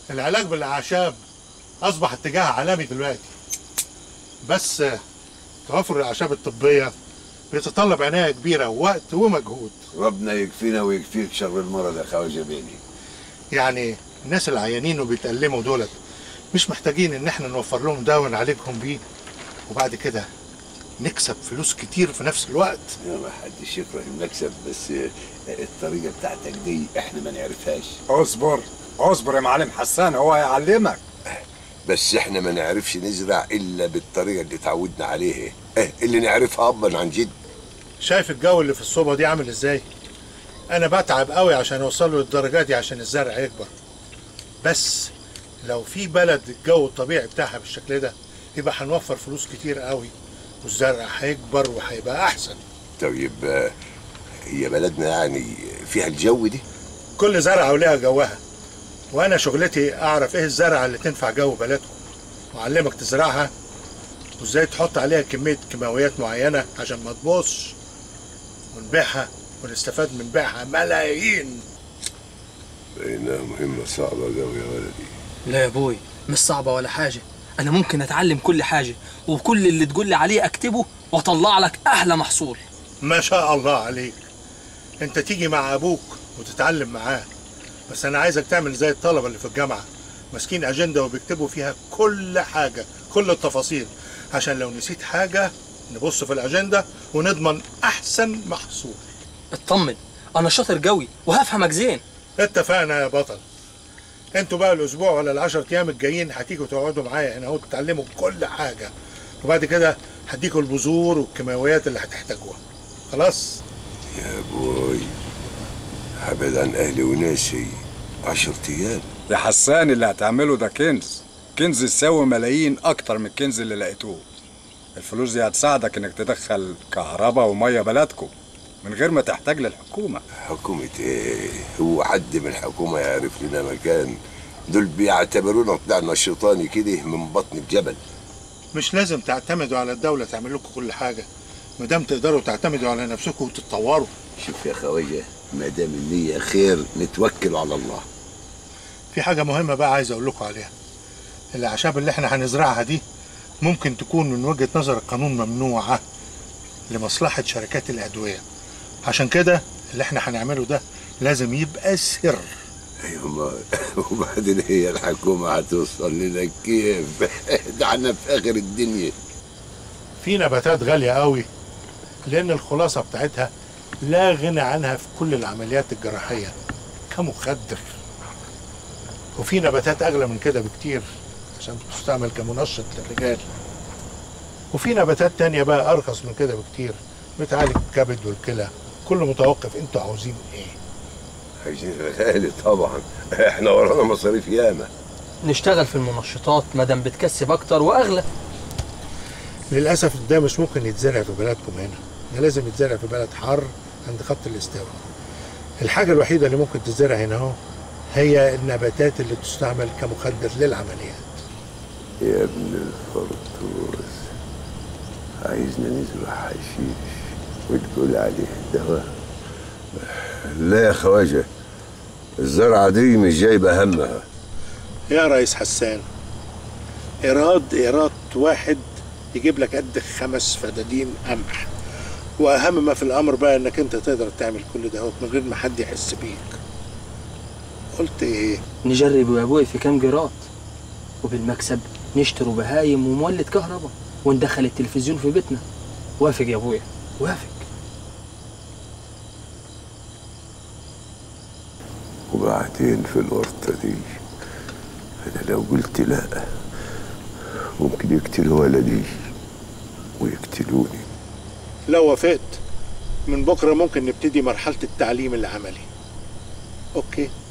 العلاج بالاعشاب اصبح اتجاه عالمي دلوقتي بس آه، توفر الاعشاب الطبيه بيتطلب عنايه كبيره ووقت ومجهود ربنا يكفينا ويكفيك شر المرض يا خواجه بيني يعني الناس العيانين وبيتألموا دولت مش محتاجين ان احنا نوفر لهم دواء نعالجهم بيه وبعد كده نكسب فلوس كتير في نفس الوقت يا ما حدش يكره المكسب بس الطريقه بتاعتك دي احنا ما نعرفهاش اصبر اصبر يا معلم حسان هو هيعلمك بس احنا ما نعرفش نزرع الا بالطريقه اللي تعودنا عليها اه اللي نعرفها ابا عن جد شايف الجو اللي في الصوبة دي عامل ازاي انا بتعب قوي عشان اوصله للدرجة دي عشان الزرع يكبر بس لو في بلد الجو الطبيعي بتاعها بالشكل ده يبقى هنوفر فلوس كتير قوي والزرع هيكبر وهيبقى احسن طيب اه، هي بلدنا يعني فيها الجو دي كل زرعة وليها جوها وانا شغلتي اعرف ايه الزرعة اللي تنفع جو بلدكم واعلمك تزرعها وازاي تحط عليها كمية كيماويات معينة عشان ما تبوظش ونبيعها ونستفاد من بيعها ملايين بينها مهمه صعبه قوي يا ولدي لا يا ابوي مش صعبة ولا حاجة أنا ممكن أتعلم كل حاجة وكل اللي تقول لي عليه أكتبه وأطلع لك أحلى محصول ما شاء الله عليك انت تيجي مع ابوك وتتعلم معاه بس انا عايزك تعمل زي الطلبة اللي في الجامعة ماسكين اجندة وبيكتبوا فيها كل حاجة كل التفاصيل عشان لو نسيت حاجة نبص في الاجندة ونضمن احسن محصول اطمن أنا شاطر قوي وهفهمك زين اتفقنا يا بطل انتوا بقى الاسبوع ولا العشر ايام الجايين هتيجوا تقعدوا معايا هنا اهو تتعلموا كل حاجه وبعد كده هديكوا البذور والكيماويات اللي هتحتاجوها خلاص يا بوي هبعد عن اهلي وناسي عشر ايام يا حسان اللي هتعمله ده كنز كنز يساوي ملايين اكتر من الكنز اللي لقيتوه الفلوس دي هتساعدك انك تدخل كهرباء وميه بلدكم من غير ما تحتاج للحكومه حكومة ايه هو حد من الحكومة يعرف لنا مكان دول بيعتبرونا طلعنا الشيطاني كده من بطن الجبل مش لازم تعتمدوا على الدوله تعمل لكم كل حاجه ما دام تقدروا تعتمدوا على نفسكم وتتطوروا شوف يا خواجه ما دام النية خير نتوكل على الله في حاجه مهمه بقى عايز اقول لكم عليها الاعشاب اللي احنا هنزرعها دي ممكن تكون من وجهه نظر القانون ممنوعه لمصلحه شركات الادويه عشان كده اللي احنا هنعمله ده لازم يبقى سر ايوه ما وبعدين هي الحكومة هتوصل لنا كيف ده احنا في اخر الدنيا في نباتات غالية قوي لأن الخلاصة بتاعتها لا غنى عنها في كل العمليات الجراحية كمخدر وفي نباتات أغلى من كده بكتير عشان تستعمل كمنشط للرجال وفي نباتات تانية بقى أرخص من كده بكتير بتعالج الكبد والكلى كل متوقف انتوا عاوزين ايه عايزين غالي طبعا احنا ورانا مصاريف ياما نشتغل في المنشطات مادام بتكسب أكتر وأغلى للأسف ده مش ممكن يتزرع في بلدكم هنا ده لازم يتزرع في بلد حر عند خط الاستواء الحاجة الوحيدة اللي ممكن تتزرع هنا اهو هي النباتات اللي تستعمل كمخدر للعمليات يا ابن الفرطوس عايزنا نزرع حشيش وتقول عليه دواء لا يا خواجه الزرعة دي مش جايبة همها يا ريس حسان إيراد إيراد واحد يجيب لك قد خمس فدادين قمح وأهم ما في الأمر بقى إنك أنت تقدر تعمل كل ده من غير ما حد يحس بيك قلت إيه؟ نجرب يا أبوي في كام جرات وبالمكسب نشتروا بهايم ومولد كهرباء وندخل التلفزيون في بيتنا وافق يا أبويا وافق وبعدين في الورطة دي أنا لو قلت لا ممكن يقتلوا ولدي ويقتلوني لو وافقت من بكرة ممكن نبتدي مرحلة التعليم العملي أوكي